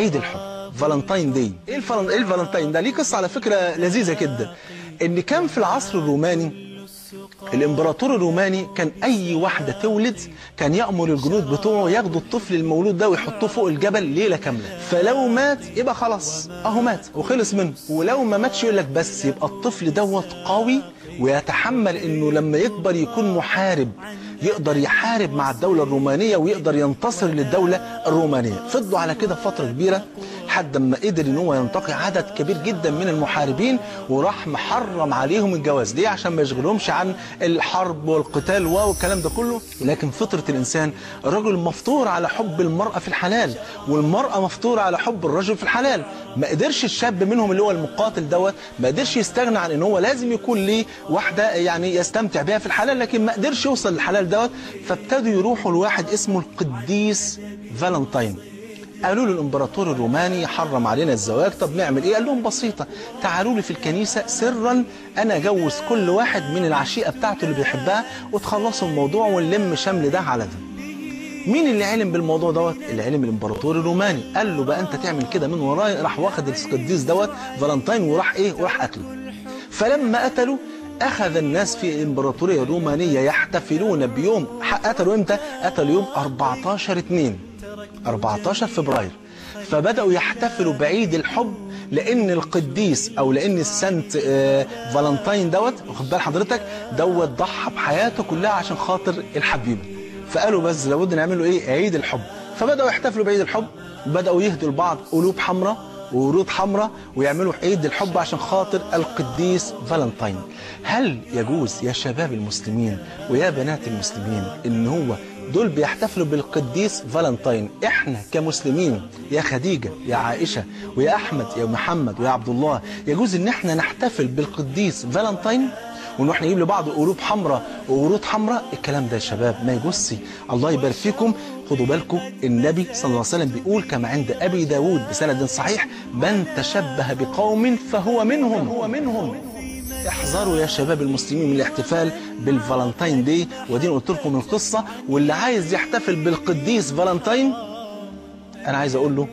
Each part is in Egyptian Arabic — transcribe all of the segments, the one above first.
عيد الحب فالنتاين داي ايه الفلن... ايه الفالنتاين ده ليه قصه على فكره لذيذه جدا ان كان في العصر الروماني الامبراطور الروماني كان اي واحده تولد كان يامر الجنود بتوعه ياخدوا الطفل المولود ده ويحطوه فوق الجبل ليله كامله فلو مات يبقى خلاص اهو مات وخلص منه ولو ما ماتش يقول لك بس يبقى الطفل دوت قوي ويتحمل انه لما يكبر يكون محارب يقدر يحارب مع الدولة الرومانية ويقدر ينتصر للدولة الرومانية فضلوا على كده فترة كبيرة لحد ما قدر ان هو ينتقي عدد كبير جدا من المحاربين وراح محرم عليهم الجواز ليه عشان ما يشغلهمش عن الحرب والقتال والكلام ده كله لكن فطرة الانسان الرجل مفطور على حب المرأة في الحلال والمرأة مفطورة على حب الرجل في الحلال ما قدرش الشاب منهم اللي هو المقاتل دوت ما قدرش يستغنى عن ان هو لازم يكون ليه واحدة يعني يستمتع بها في الحلال لكن ما قدرش يوصل للحلال دوت فابتدوا يروحوا لواحد اسمه القديس فالنتاين قالوا له الامبراطور الروماني حرم علينا الزواج طب نعمل ايه قال لهم بسيطه تعالوا لي في الكنيسه سرا انا اجوز كل واحد من العشيقه بتاعته اللي بيحبها وتخلصوا الموضوع ونلم شمل ده على ده مين اللي علم بالموضوع دوت اللي علم الامبراطور الروماني قال له بقى انت تعمل كده من وراي راح واخد القديس دوت فالنتاين وراح ايه وراح قتله فلما قتلوا أخذ الناس في الإمبراطورية الرومانية يحتفلون بيوم قتلوا إمتى؟ قتلوا يوم 14 2 14 فبراير فبدأوا يحتفلوا بعيد الحب لأن القديس أو لأن السنت آه فالنتاين دوت واخد بال حضرتك دوت ضحى بحياته كلها عشان خاطر الحبيبة فقالوا بس لابد نعمله إيه؟ عيد الحب فبدأوا يحتفلوا بعيد الحب بدأوا يهدوا لبعض قلوب حمراء وورود حمراء ويعملوا عيد الحب عشان خاطر القديس فالنتاين هل يجوز يا شباب المسلمين ويا بنات المسلمين ان هو دول بيحتفلوا بالقديس فالنتاين احنا كمسلمين يا خديجة يا عائشة ويا احمد يا محمد ويا عبد الله يجوز ان احنا نحتفل بالقديس فالنتاين ونروح نجيب لبعض قلوب حمراء وورود حمراء الكلام ده يا شباب ما يجوزش الله يبارك فيكم خدوا بالكم النبي صلى الله عليه وسلم بيقول كما عند أبي داود بسند صحيح من تشبه بقوم فهو منهم هو منهم احذروا يا شباب المسلمين من الاحتفال بالفالنتاين دي ودي قلت لكم القصة واللي عايز يحتفل بالقديس فالنتاين انا عايز اقول له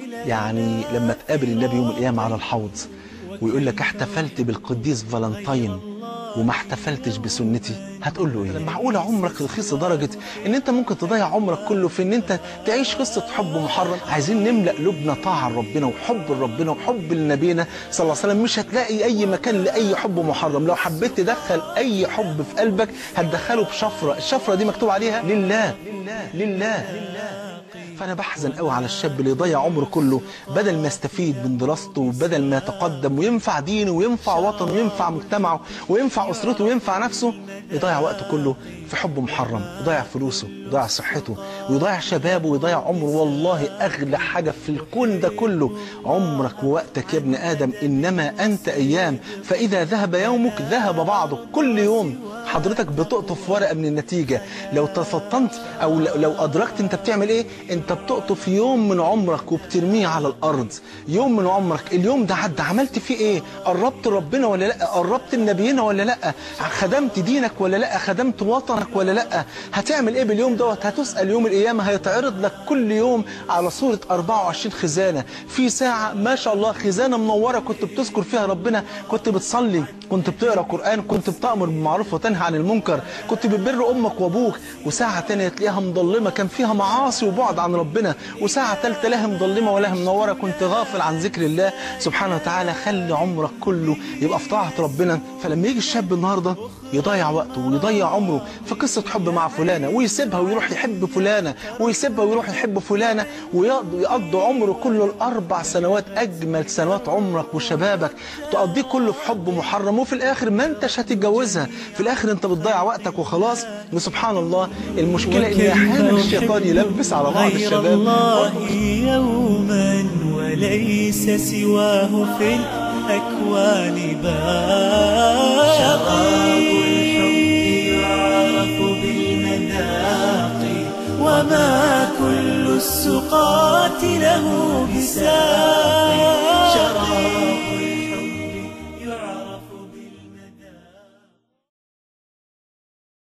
يعني لما تقابل النبي يوم القيامة على الحوض ويقول لك احتفلت بالقديس فالنتاين وما احتفلتش بسنتي هتقول له ايه معقوله عمرك رخيص لدرجه ان انت ممكن تضيع عمرك كله في ان انت تعيش قصه حب محرم عايزين نملا قلوبنا طاعه لربنا وحب لربنا وحب لنبينا صلى الله عليه وسلم مش هتلاقي اي مكان لاي حب محرم لو حبيت تدخل اي حب في قلبك هتدخله بشفره الشفره دي مكتوب عليها لله لله لله, لله. فانا بحزن قوي على الشاب اللي يضيع عمره كله بدل ما يستفيد من دراسته وبدل ما يتقدم وينفع دينه وينفع وطنه وينفع مجتمعه وينفع اسرته وينفع نفسه يضيع وقته كله في حب محرم يضيع فلوسه يضيع صحته ويضيع شبابه ويضيع عمره والله اغلى حاجه في الكون ده كله عمرك ووقتك يا ابن ادم انما انت ايام فاذا ذهب يومك ذهب بعضك كل يوم حضرتك بتقطف ورقه من النتيجه لو تفطنت او لو ادركت انت بتعمل ايه انت بتقطف يوم من عمرك وبترميه على الارض يوم من عمرك اليوم ده عدى عملت فيه ايه قربت ربنا ولا لا قربت النبيين ولا لا خدمت دينك ولا لا خدمت وطنك ولا لا هتعمل ايه باليوم دوت هتسال يوم القيامه هيتعرض لك كل يوم على صوره 24 خزانه في ساعه ما شاء الله خزانه منوره كنت بتذكر فيها ربنا كنت بتصلي كنت بتقرا قران كنت بتامر بالمعروف وتنهى عن المنكر كنت بتبر امك وابوك وساعه ثانيه تلاقيها مضلمه كان فيها معاصي وبعد عن ربنا وساعه ثالثه لا مضلمه ولا منوره كنت غافل عن ذكر الله سبحانه وتعالى خلي عمرك كله يبقى في طاعه ربنا فلما يجي الشاب النهارده يضيع وقته ويضيع عمره في قصه حب مع فلانه ويسيبها ويروح يحب فلانه ويسيبها ويروح يحب فلانه ويقضي عمره كله الاربع سنوات اجمل سنوات عمرك وشبابك تقضيه كله في حب محرم وفي الاخر ما انتش هتتجوزها في الاخر انت بتضيع وقتك وخلاص وسبحان الله المشكله ان احيانا الشيطان يلبس على بعض غير الشباب الله يوما وليس سواه في الأكوان باقي شراب الحب يعرف بالمذاق وما كل السقاة له بساق شراب